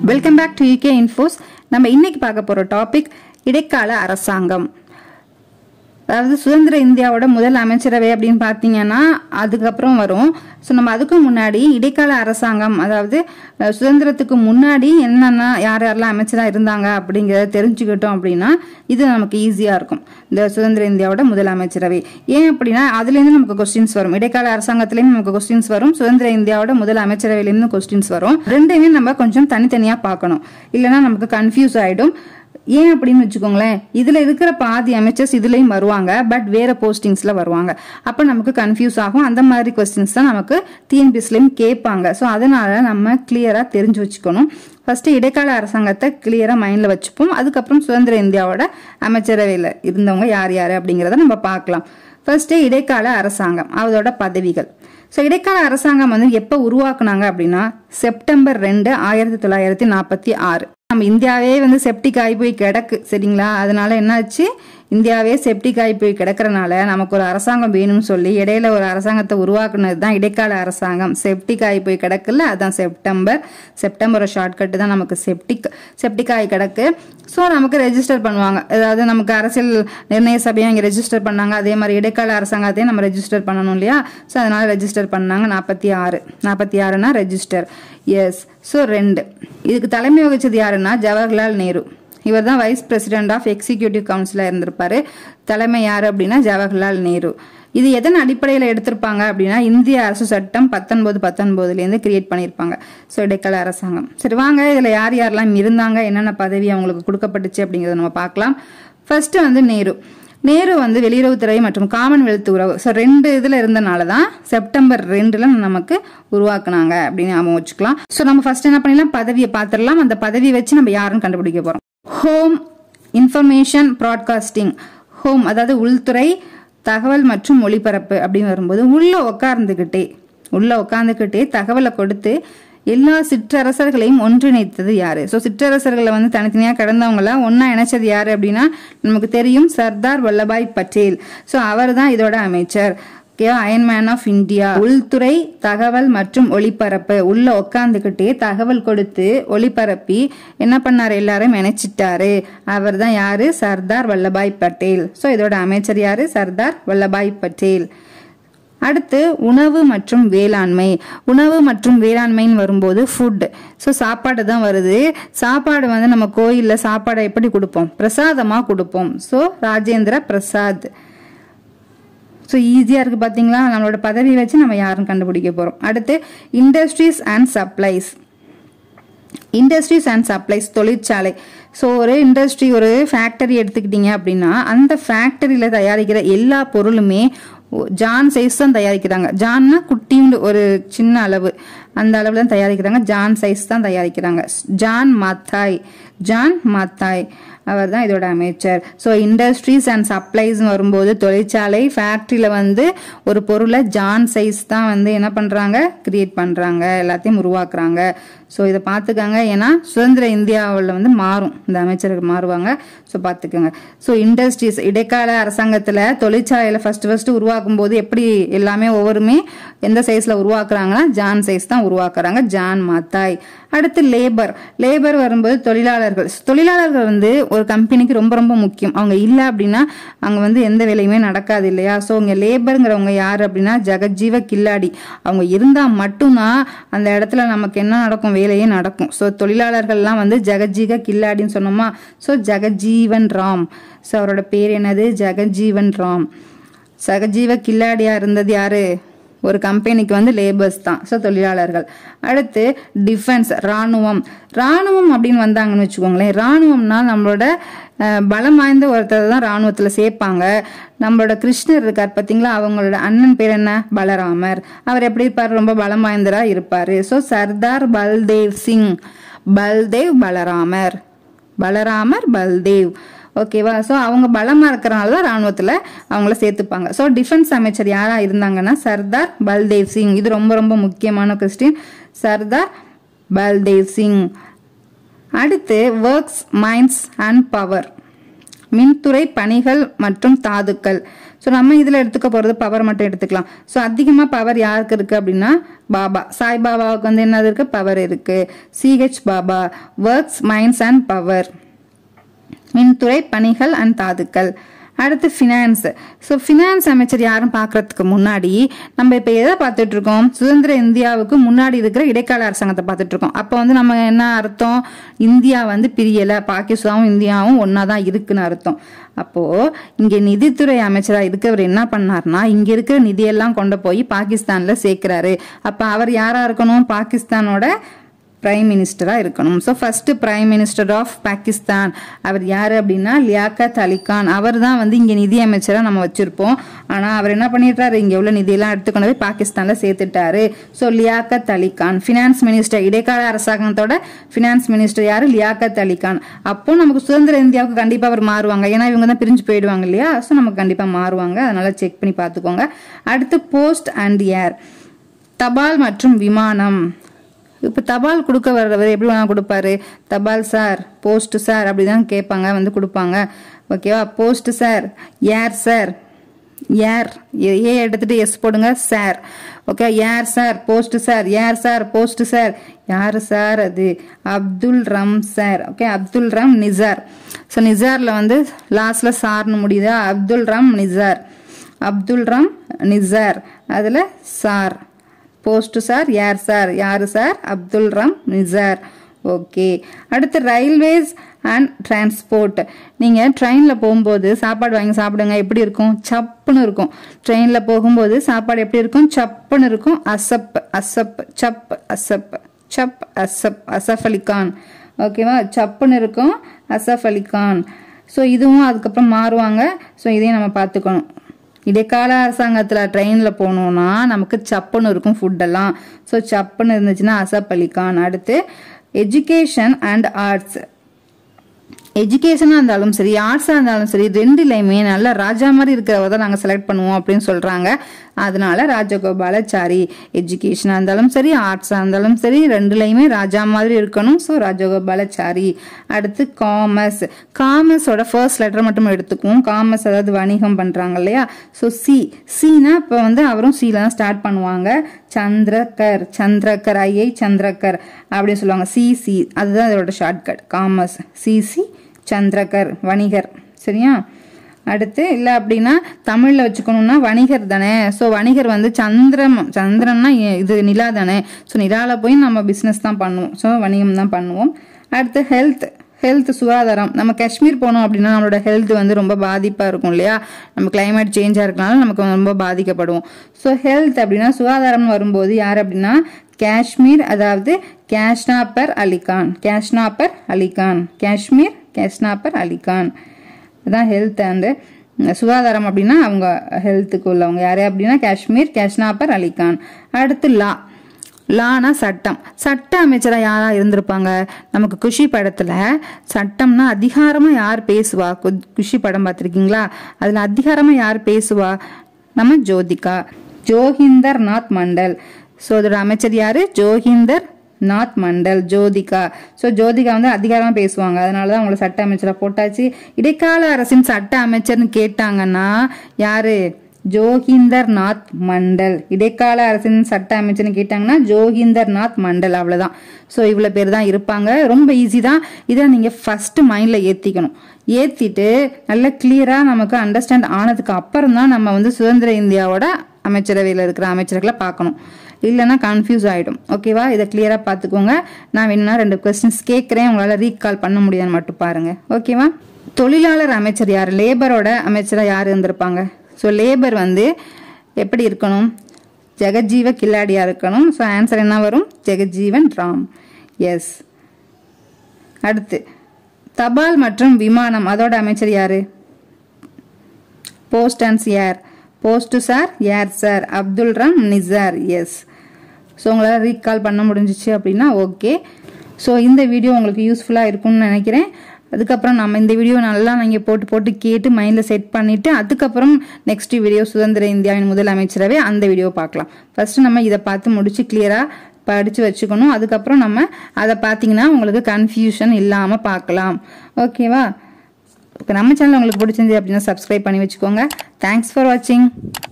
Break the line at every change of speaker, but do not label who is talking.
welcome back to UK infos நம்ம இன்னைக்கு பார்க்க போற டாபிக் இடைக்கால அரசாங்கம் அதாவது சுதந்திர இந்தியாவோட முதல் அமைச்சரவை அப்படின்னு பார்த்தீங்கன்னா அதுக்கப்புறம் வரும் ஸோ நம்ம அதுக்கு முன்னாடி இடைக்கால அரசாங்கம் அதாவது அஹ், சுதந்திரத்துக்கு முன்னாடி என்னென்ன யார் யாரெல்லாம் அமைச்சராக இருந்தாங்க அப்படிங்கிறத தெரிஞ்சுக்கிட்டோம் அப்படின்னா இது நமக்கு ஈஸியாக இருக்கும் இந்த சுதந்திர இந்தியாவோட முதல் அமைச்சரவை ஏன் அப்படின்னா அதுலேருந்து நமக்கு கொஸ்டின்ஸ் வரும் இடைக்கால அரசாங்கத்துலேயும் நமக்கு கொஸ்டின்ஸ் வரும் சுதந்திர இந்தியாவோட முதல் அமைச்சரவையிலேருந்து கொஸ்டின்ஸ் வரும் ரெண்டையுமே நம்ம கொஞ்சம் தனித்தனியாக பார்க்கணும் இல்லைன்னா நமக்கு கன்ஃபியூஸ் ஆகிடும் ஏன் அப்படின்னு வச்சுக்கோங்களேன் இதுல இருக்கிற பாதி அமைச்சர்ஸ் இதுலயும் வருவாங்க பட் வேற போஸ்டிங்ஸ்ல வருவாங்க அப்ப நமக்கு கன்ஃபியூஸ் ஆகும் அந்த மாதிரி கொஸ்டின்ஸ் தான் நமக்கு டிஎன்பிஎஸ்லயும் கேட்பாங்க ஸோ அதனால நம்ம கிளியரா தெரிஞ்சு வச்சுக்கணும் ஃபர்ஸ்ட் இடைக்கால அரசாங்கத்தை கிளியரா மைண்ட்ல வச்சுப்போம் அதுக்கப்புறம் சுதந்திர இந்தியாவோட அமைச்சரவையில் இருந்தவங்க யார் யார் அப்படிங்கிறத நம்ம பார்க்கலாம் ஃபர்ஸ்ட் இடைக்கால அரசாங்கம் அதோட பதவிகள் ஸோ இடைக்கால அரசாங்கம் வந்து எப்போ உருவாக்குனாங்க அப்படின்னா செப்டம்பர் ரெண்டு ஆயிரத்தி தொள்ளாயிரத்தி நாற்பத்தி ஆறு நம்ம இந்தியாவே வந்து செப்டிக் ஆகி போய் கிடக்கு சரிங்களா அதனால என்னாச்சு இந்தியாவே செப்டிக் ஆகி போய் கிடக்கறனால நமக்கு ஒரு அரசாங்கம் வேணும்னு சொல்லி இடையில ஒரு அரசாங்கத்தை உருவாக்குனது தான் இடைக்கால அரசாங்கம் செப்டிக் ஆகி போய் கிடக்குல்ல அதான் செப்டம்பர் செப்டம்பர் ஷார்ட்கட் தான் நமக்கு செப்டிக் செப்டிக் ஆகி கிடக்கு ஸோ நமக்கு ரெஜிஸ்டர் பண்ணுவாங்க அதாவது நமக்கு அரசியல் நிர்ணய சபையை இங்கே ரெஜிஸ்டர் பண்ணாங்க அதே மாதிரி இடைக்கால அரசாங்கத்தையும் நம்ம ரெஜிஸ்டர் பண்ணணும் இல்லையா ஸோ அதனால ரெஜிஸ்டர் பண்ணாங்க நாற்பத்தி ஆறு நாற்பத்தி ஆறுனா ரெஜிஸ்டர் எஸ் ஸோ ரெண்டு இதுக்கு தலைமை வகிச்சது யாருன்னா ஜவஹர்லால் நேரு இவர் தான் வைஸ் பிரசிடென்ட் ஆஃப் எக்ஸிக்யூட்டிவ் கவுன்சிலாக இருந்திருப்பாரு தலைமை யார் அப்படின்னா ஜவஹர்லால் நேரு இது எதன் அடிப்படையில் எடுத்திருப்பாங்க அப்படின்னா இந்திய அரசு சட்டம் பத்தொன்பது பத்தொன்பதுலேருந்து கிரியேட் பண்ணியிருப்பாங்க ஸோ இடைக்கால அரசாங்கம் சரி வாங்க இதில் யார் யாரெல்லாம் இருந்தாங்க என்னென்ன பதவி அவங்களுக்கு கொடுக்கப்பட்டுச்சு அப்படிங்கிறத நம்ம பார்க்கலாம் ஃபர்ஸ்ட் வந்து நேரு நேரு வந்து வெளியுறவுத்துறை மற்றும் காமன்வெல்த் உறவு ஸோ ரெண்டு இதில் இருந்தனால தான் செப்டம்பர் ரெண்டில் நமக்கு உருவாக்குனாங்க அப்படின்னு ஞாபகம் வச்சுக்கலாம் ஸோ நம்ம ஃபர்ஸ்ட் என்ன பண்ணிடலாம் பதவியை பார்த்துடலாம் அந்த பதவியை வச்சு நம்ம யாருன்னு கண்டுபிடிக்க போகிறோம் ஹோம் இன்ஃபர்மேஷன் ப்ராட்காஸ்டிங் ஹோம் அதாவது உள்துறை தகவல் மற்றும் ஒளிபரப்பு அப்படின்னு வரும்போது உள்ள உட்கார்ந்துக்கிட்டே உள்ள உட்காந்துக்கிட்டே தகவலை கொடுத்து எல்லா சிற்றரசர்களையும் ஒன்றிணைத்தது யாரு ஸோ சிற்றரசர்களை வந்து தனித்தனியாக கடந்தவங்கள ஒன்றா இணைச்சது யாரு அப்படின்னா நமக்கு தெரியும் சர்தார் வல்லபாய் பட்டேல் ஸோ அவர் தான் இதோட அமைச்சர் ஓகே அயன்மேன் ஆஃப் இந்தியா உள்துறை தகவல் மற்றும் ஒளிபரப்பு உள்ள உட்காந்துக்கிட்டே தகவல் கொடுத்து ஒளிபரப்பி என்ன பண்ணாரு எல்லாரும் இணைச்சிட்டாரு அவர் தான் யாரு சர்தார் வல்லபாய் பட்டேல் ஸோ இதோட அமைச்சர் யாரு சர்தார் வல்லபாய் பட்டேல் அடுத்து உணவு மற்றும் வேளாண்மை உணவு மற்றும் வேளாண்மைன்னு வரும்போது ஃபுட் ஸோ சாப்பாடு தான் வருது சாப்பாடு வந்து நம்ம கோயிலில் சாப்பாடை எப்படி கொடுப்போம் பிரசாதமாக கொடுப்போம் ஸோ ராஜேந்திர பிரசாத் ஸோ ஈஸியாக இருக்குது பார்த்தீங்களா நம்மளோட பதவி வச்சு நம்ம யாரும் கண்டுபிடிக்க போகிறோம் அடுத்து industries and supplies industries and supplies தொழிற்சாலை ஸோ ஒரு இண்டஸ்ட்ரி ஒரு ஃபேக்டரி எடுத்துக்கிட்டீங்க அப்படின்னா அந்த ஃபேக்டரியில் தயாரிக்கிற எல்லா பொருளுமே ஒ- ஜான் சைஸ் தான் தயாரிக்கிறாங்க ஜான்னா குட்டியுண்டு ஒரு சின்ன அளவு அந்த அளவில் தான் தயாரிக்கிறாங்க ஜான் சைஸ் தான் தயாரிக்கிறாங்க ஜான் மாத்தாய் ஜான் மாத்தாய் அவர் தான் இதோட அமைச்சர் ஸோ இண்டஸ்ட்ரீஸ் அண்ட் சப்ளைஸ் வரும்போது தொழிற்சாலை ஃபேக்ட்ரியில் வந்து ஒரு பொருளை ஜான் சைஸ் தான் வந்து என்ன பண்ணுறாங்க கிரியேட் பண்ணுறாங்க எல்லாத்தையும் உருவாக்குறாங்க ஸோ இதை பார்த்துக்கங்க ஏன்னா சுதந்திர இந்தியாவில் வந்து மாறும் இந்த அமைச்சருக்கு மாறுவாங்க ஸோ பார்த்துக்கோங்க ஸோ இண்டஸ்ட்ரீஸ் இடைக்கால அரசாங்கத்தில் தொழிற்சாலையில் ஃபர்ஸ்ட் ஃபர்ஸ்ட் உருவாக்கும் போது எப்படி எல்லாமே ஒவ்வொருமே எந்த சைஸில் உருவாக்குறாங்கன்னா ஜான் சைஸ் தான் உருவாக்குறாங்க ஜான் மாத்தாய் அடுத்து லேபர் லேபர் வரும்போது தொழிலாளர்கள் தொழிலாளர்கள் வந்து ஒரு கம்பெனிக்கு ரொம்ப ரொம்ப முக்கியம் அவங்க இல்லை அப்படின்னா அங்கே வந்து எந்த வேலையுமே நடக்காது இல்லையா ஸோ இங்கே லேபருங்கிறவங்க யார் அப்படின்னா ஜெகஜீவ கில்லாடி அவங்க இருந்தால் மட்டும்தான் அந்த இடத்துல நமக்கு என்ன நடக்கும் வேலையே நடக்கும் ஸோ தொழிலாளர்கள்லாம் வந்து ஜெகஜீக கில்லாடின்னு சொன்னோமா ஸோ ஜெகஜீவன் ராம் ஸோ அவரோட பேர் என்னது ஜெகஜீவன் ராம் சகஜீவ கில்லாடியா இருந்தது யாரு ஒரு கம்பெனிக்கு வந்து லேபர்ஸ் தான் ஸோ தொழிலாளர்கள் அடுத்து டிஃபென்ஸ் ராணுவம் ராணுவம் அப்படின்னு வந்தாங்கன்னு வச்சுக்கோங்களேன் ராணுவம்னா நம்மளோட அஹ், பலம் வாய்ந்த ஒருத்தர் தான் ராணுவத்தில் சேர்ப்பாங்க நம்மளோட கிருஷ்ணர் இருக்கார் பார்த்தீங்களா அவங்களோட அண்ணன் பேர் என்ன பலராமர் அவர் எப்படி இருப்பார் ரொம்ப பலம் வாய்ந்தரா இருப்பார் ஸோ சர்தார் பல்தேவ் சிங் பல்தேவ் பலராமர் பலராமர் பல்தேவ் ஓகேவா ஸோ அவங்க பலமாக இருக்கிறனால தான் ராணுவத்தில் அவங்கள சேர்த்துப்பாங்க ஸோ டிஃபென்ஸ் அமைச்சர் யாராக இருந்தாங்கன்னா சர்தார் பல்தேவ் சிங் இது ரொம்ப ரொம்ப முக்கியமான கொஸ்டின் சர்தார் பல்தேவ் சிங் அடுத்து ஒர்க்ஸ் மைன்ஸ் அண்ட் பவர் மின்துறை பணிகள் மற்றும் தாதுக்கள் ஸோ நம்ம இதில் எடுத்துக்க போகிறது பவர் மட்டும் எடுத்துக்கலாம் ஸோ அதிகமாக பவர் யாருக்கு இருக்குது அப்படின்னா பாபா சாய் பாபாவுக்கு வந்து என்னது இருக்குது பவர் இருக்குது C H Baba works minds and power மின்துறை பணிகள் அண்ட் தாதுக்கள் அடுத்து ஃபினான்ஸ் ஸோ ஃபினான்ஸ் அமைச்சர் யாரும் பார்க்கறதுக்கு முன்னாடி நம்ம இப்போ எதை பார்த்துட்டு இருக்கோம் சுதந்திர இந்தியாவுக்கு முன்னாடி இருக்கிற இடைக்கால அரசாங்கத்தை பார்த்துட்டு இருக்கோம் அப்போ வந்து நம்ம என்ன அர்த்தம் இந்தியா வந்து பிரியலை பாகிஸ்தானும் இந்தியாவும் ஒன்றா தான் இருக்குன்னு அர்த்தம் அப்போ இங்க நிதித்துறை அமைச்சரா இருக்கவர் என்ன பண்ணார்னா இங்க இருக்கிற நிதியெல்லாம் கொண்டு போய் பாகிஸ்தான்ல சேர்க்கிறாரு அப்ப அவர் யாரா இருக்கணும் பாகிஸ்தானோட பிரைம் மினிஸ்டரா இருக்கணும் so first prime minister of Pakistan அவர் யாரு அப்படின்னா லியாக்கத் அலிகான் அவர் தான் வந்து இங்க நிதி அமைச்சரா நம்ம வச்சிருப்போம் ஆனா அவர் என்ன பண்ணிட்டாரு இங்க உள்ள நிதியெல்லாம் எடுத்துக்கொண்டு போய் பாகிஸ்தான்ல சேர்த்துட்டாரு so Liaquat Alikhan finance minister இடைக்கால அரசாங்கத்தோட ஃபினான்ஸ் மினிஸ்டர் யாரு லியாக்கத் அலிகான் அப்போ நமக்கு சுதந்திர இந்தியாவுக்கு கண்டிப்பா அவர் மாறுவாங்க ஏன்னா இவங்க தான் பிரிஞ்சு போயிடுவாங்க இல்லையா ஸோ நமக்கு கண்டிப்பா மாறுவாங்க அதனால செக் பண்ணி பார்த்துக்கோங்க அடுத்து போஸ்ட் அண்ட் ஏர் தபால் மற்றும் விமானம் இப்போ தபால் கொடுக்க வர்றவர் எப்படி வேணா கொடுப்பாரு தபால் சார் போஸ்ட் சார் அப்படிதான் கேட்பாங்க வந்து கொடுப்பாங்க ஓகேவா post sir air sir air A எடுத்துட்டு எஸ் போடுங்க sir okay air sir post sir air sir post sir யார் சார் அது Abdul Rab sir okay Abdul Rab Nishtar so நிசாரில் வந்து லாஸ்ட்ல சார்னு முடியுதா அப்துல் ரம் நிசார் அப்துல் ரம் நிசார் அதில் சார் போஸ்ட் சார் யார் சார் யாரு சார் அப்துல் ரம் நிசார் ஓகே அடுத்து ரயில்வேஸ் அண்ட் டிரான்ஸ்போர்ட் நீங்கள் ட்ரெயினில் போகும்போது சாப்பாடு வாங்கி சாப்பிடுங்க எப்படி இருக்கும் சப்புன்னு இருக்கும் ட்ரெயினில் போகும்போது சாப்பாடு எப்படி இருக்கும் சப்புன்னு இருக்கும் அசப் அசப் சப் அசப் சப் அசப் அசஃப் அலிகான் ஓகேவா சப்புன்னு இருக்கும் அசஃப் அலிகான் ஸோ இதுவும் அதுக்கப்புறம் மாறுவாங்க ஸோ இதையும் நம்ம பார்த்துக்கணும் இடைக்கால அரசாங்கத்தில் ட்ரெயினில் போனோம்னா நமக்கு சப்புன்னு இருக்கும் ஃபுட்டெல்லாம் ஸோ சப்புன்னு இருந்துச்சுன்னா அசப் அலிகான் அடுத்து எஜுகேஷன் அண்ட் ஆர்ட்ஸ் எஜுகேஷனாக இருந்தாலும் சரி ஆர்ட்ஸாக இருந்தாலும் சரி ரெண்டுலையுமே நல்ல ராஜா மாதிரி இருக்கிறவ தான் நாங்கள் செலக்ட் பண்ணுவோம் அப்படின்னு சொல்கிறாங்க அதனால ராஜகோபாலாச்சாரி எஜுகேஷனாக இருந்தாலும் சரி ஆர்ட்ஸாக இருந்தாலும் சரி ரெண்டுலையுமே ராஜா மாதிரி இருக்கணும் ஸோ ராஜகோபாலாச்சாரி அடுத்து காமர்ஸ் காமர்ஸோட ஃபர்ஸ்ட் லெட்டர் மட்டும் எடுத்துக்குவோம் காமர்ஸ் அதாவது வணிகம் பண்ணுறாங்க இல்லையா ஸோ சி சீனா இப்போ வந்து அவரும் சீல தான் ஸ்டார்ட் பண்ணுவாங்க சந்திரகர் சந்திரகர் ஐஐ சந்திரகர் அப்படின்னு சொல்லுவாங்க சிசி அதுதான் அதோட ஷார்ட்கட் காமர்ஸ் சிசி சந்திரகர் வணிகர் சரியா அடுத்து இல்லை அப்படின்னா தமிழில் வச்சுக்கணும்னா வணிகர் தானே ஸோ வணிகர் வந்து சந்திரம் சந்திரன்னா இது நிலா தானே ஸோ நிலாவில் போய் நம்ம பிஸ்னஸ் தான் பண்ணுவோம் ஸோ வணிகம் தான் பண்ணுவோம் அடுத்து ஹெல்த் ஹெல்த் சுகாதாரம் நம்ம காஷ்மீர் போனோம் அப்படின்னா நம்மளோட ஹெல்த் வந்து ரொம்ப பாதிப்பாக இருக்கும் இல்லையா நம்ம கிளைமேட் சேஞ்சாக இருக்கனால நமக்கு ரொம்ப பாதிக்கப்படுவோம் ஸோ ஹெல்த் அப்படின்னா சுகாதாரம்னு வரும்போது யார் அப்படின்னா காஷ்மீர் அதாவது கேஷ்னாப்பர் அலிகான் கேஷ்னாப்பர் அலிகான் காஷ்மீர் கேஷ்னாப்பர் அலிகான் அதான் ஹெல்த் அண்டு சுகாதாரம் அப்படின்னா அவங்க ஹெல்த்துக்கு உள்ளவங்க யாரு அப்படின்னா காஷ்மீர் கேஷ்னாப்பர் அலிகான் அடுத்து லா லானா சட்டம் சட்ட அமைச்சராக யாரா இருந்திருப்பாங்க நமக்கு குஷி படத்துல சட்டம்னா அதிகாரமா யார் பேசுவா கு- குஷி படம் பார்த்திருக்கீங்களா அதுல அதிகாரமா யார் பேசுவா நம்ம ஜோதிகா ஜோகிந்தர் நாத் மண்டல் ஸோ அதோட அமைச்சர் யாரு ஜோகிந்தர் நாத் மண்டல் ஜோதிகா ஸோ ஜோதிகா வந்து அதிகாரமா பேசுவாங்க அதனால தான் அவங்களை சட்ட அமைச்சரா போட்டாச்சு இடைக்கால அரசின் சட்ட அமைச்சர்னு கேட்டாங்கன்னா யாரு ஜோகிந்தர் நாத் மண்டல் இடைக்கால அரசின் சட்ட அமைச்சர்னு கேட்டாங்கன்னா ஜோகிந்தர் நாத் மண்டல் அவ்வளவுதான் ஸோ இவ்வளோ பேர் தான் இருப்பாங்க ரொம்ப ஈஸி தான் இதை நீங்கள் ஃபர்ஸ்ட் மைண்டில் ஏற்றிக்கணும் ஏற்றிட்டு நல்ல கிளியராக நமக்கு அண்டர்ஸ்டாண்ட் ஆனதுக்கு அப்புறம் தான் நம்ம வந்து சுதந்திர இந்தியாவோட அமைச்சரவையில் இருக்கிற அமைச்சர்களை பார்க்கணும் இல்லைன்னா கன்ஃபியூஸ் ஆகிடும் ஓகேவா இதை கிளியராக பார்த்துக்கோங்க நான் வேணும்னா ரெண்டு கொஸ்டின்ஸ் கேட்குறேன் உங்களால் ரீகால் பண்ண முடியாதுன்னு மட்டும் பாருங்க ஓகேவா தொழிலாளர் அமைச்சர் யார் லேபரோட அமைச்சராக யார் இருந்திருப்பாங்க ஸோ லேபர் வந்து எப்படி இருக்கணும் ஜெகஜீவ கில்லாடியா இருக்கணும் ஸோ ஆன்சர் என்ன வரும் ஜெகஜீவன் ராம் எஸ் அடுத்து தபால் மற்றும் விமானம் அதோட அமைச்சர் யாரு post and air post sir air sir Abdul Ram Nisar yes so உங்களால் ரீகால் பண்ண முடிஞ்சிச்சு அப்படின்னா ஓகே ஸோ இந்த வீடியோ உங்களுக்கு யூஸ்ஃபுல்லாக இருக்கும்னு நினைக்கிறேன் அதுக்கப்புறம் நம்ம இந்த வீடியோ நல்லா நீங்கள் போட்டு போட்டு கேட்டு மைண்டில் செட் பண்ணிவிட்டு அதுக்கப்புறம் நெக்ஸ்ட் வீடியோ சுதந்திர இந்தியாவின் முதல் அமைச்சரவை அந்த வீடியோ பார்க்கலாம் ஃபர்ஸ்ட் நம்ம இதை பார்த்து முடிச்சு கிளியராக படித்து வச்சுக்கணும் அதுக்கப்புறம் நம்ம அதை பார்த்தீங்கன்னா உங்களுக்கு கன்ஃபியூஷன் இல்லாமல் பார்க்கலாம் ஓகேவா நம்ம சேனல் உங்களுக்கு பிடிச்சிருந்து அப்படின்னா சப்ஸ்கிரைப் பண்ணி வச்சுக்கோங்க தேங்க்ஸ் ஃபார் வாட்சிங்